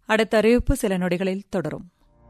அடுத்த அறிவிப்பு சில நொடிகளில் தொடரும்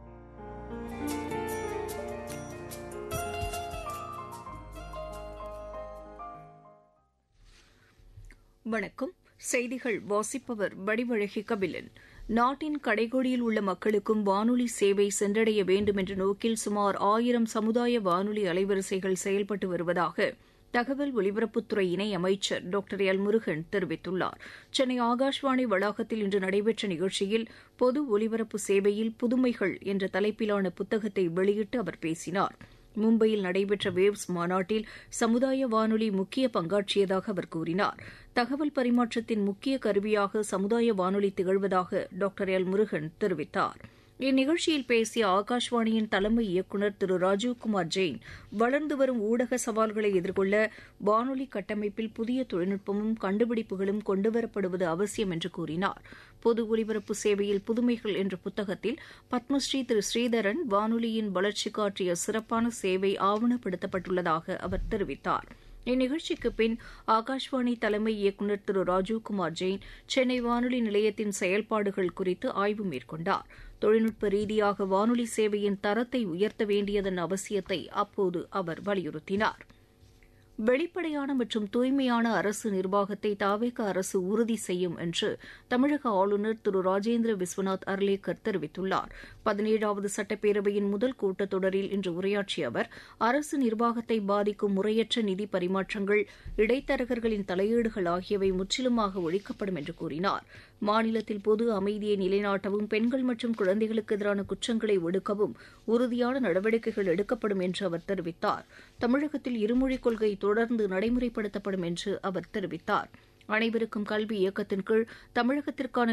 வணக்கம் செய்திகள் வாசிப்பவர் வடிவழகி கபிலன் நாட்டின் கடைகோடியில் உள்ள மக்களுக்கும் வானொலி சேவை சென்றடைய வேண்டும் என்ற நோக்கில் சுமார் ஆயிரம் சமுதாய வானொலி அலைவரிசைகள் செயல்பட்டு வருவதாக தகவல் ஒலிபரப்புத்துறை இணை அமைச்சர் டாக்டர் எல் முருகன் தெரிவித்துள்ளார் சென்னை ஆகாஷ்வாணி வளாகத்தில் இன்று நடைபெற்ற நிகழ்ச்சியில் பொது ஒலிபரப்பு சேவையில் புதுமைகள் என்ற தலைப்பிலான புத்தகத்தை வெளியிட்டு அவர் பேசினார் மும்பையில் நடைபெற்ற வேவ்ஸ் மாநாட்டில் சமுதாய வானொலி முக்கிய பங்காற்றியதாக அவர் கூறினார் தகவல் பரிமாற்றத்தின் முக்கிய கருவியாக சமுதாய வானொலி திகழ்வதாக டாக்டர் எல் முருகன் தெரிவித்தார் இந்நிகழ்ச்சியில் பேசிய ஆகாஷ்வாணியின் தலைமை இயக்குநர் திரு ராஜீவ்குமார் ஜெயின் வளர்ந்து வரும் ஊடக சவால்களை எதிர்கொள்ள வானொலி கட்டமைப்பில் புதிய தொழில்நுட்பமும் கண்டுபிடிப்புகளும் கொண்டுவரப்படுவது அவசியம் என்று கூறினார் பொது ஒலிபரப்பு சேவையில் புதுமைகள் என்ற புத்தகத்தில் பத்மஸ்ரீ திரு ஸ்ரீதரன் வானொலியின் வளர்ச்சிக்கு ஆற்றிய சிறப்பான சேவை ஆவணப்படுத்தப்பட்டுள்ளதாக அவர் தெரிவித்தார் இந்நிகழ்ச்சிக்கு பின் ஆகாஷ்வாணி தலைமை இயக்குநர் திரு ராஜீவ்குமார் ஜெயின் சென்னை வானொலி நிலையத்தின் செயல்பாடுகள் குறித்து ஆய்வு மேற்கொண்டார் தொழில்நுட்ப ரீதியாக வானொலி சேவையின் தரத்தை உயர்த்த வேண்டியதன் அவசியத்தை அப்போது அவர் வலியுறுத்தினார் வெளிப்படையான மற்றும் தூய்மையான அரசு நிர்வாகத்தை தாவேக அரசு உறுதி செய்யும் என்று தமிழக ஆளுநர் திரு ராஜேந்திர விஸ்வநாத் அர்லேக்கர் தெரிவித்துள்ளார் பதினேழாவது சட்டப்பேரவையின் முதல் கூட்டத்தொடரில் இன்று உரையாற்றிய அவர் அரசு நிர்வாகத்தை பாதிக்கும் முறையற்ற நிதி பரிமாற்றங்கள் இடைத்தரகர்களின் தலையீடுகள் ஆகியவை முற்றிலுமாக ஒழிக்கப்படும் என்று கூறினார் மாநிலத்தில் பொது அமைதியை நிலைநாட்டவும் பெண்கள் மற்றும் குழந்தைகளுக்கு எதிரான குற்றங்களை ஒடுக்கவும் உறுதியான நடவடிக்கைகள் எடுக்கப்படும் என்று அவர் தெரிவித்தார் தமிழகத்தில் இருமொழிக் கொள்கை தொடர்ந்து நடைமுறைப்படுத்தப்படும் என்று அவர் தெரிவித்தார் அனைவருக்கும் கல்வி இயக்கத்தின் கீழ் தமிழகத்திற்கான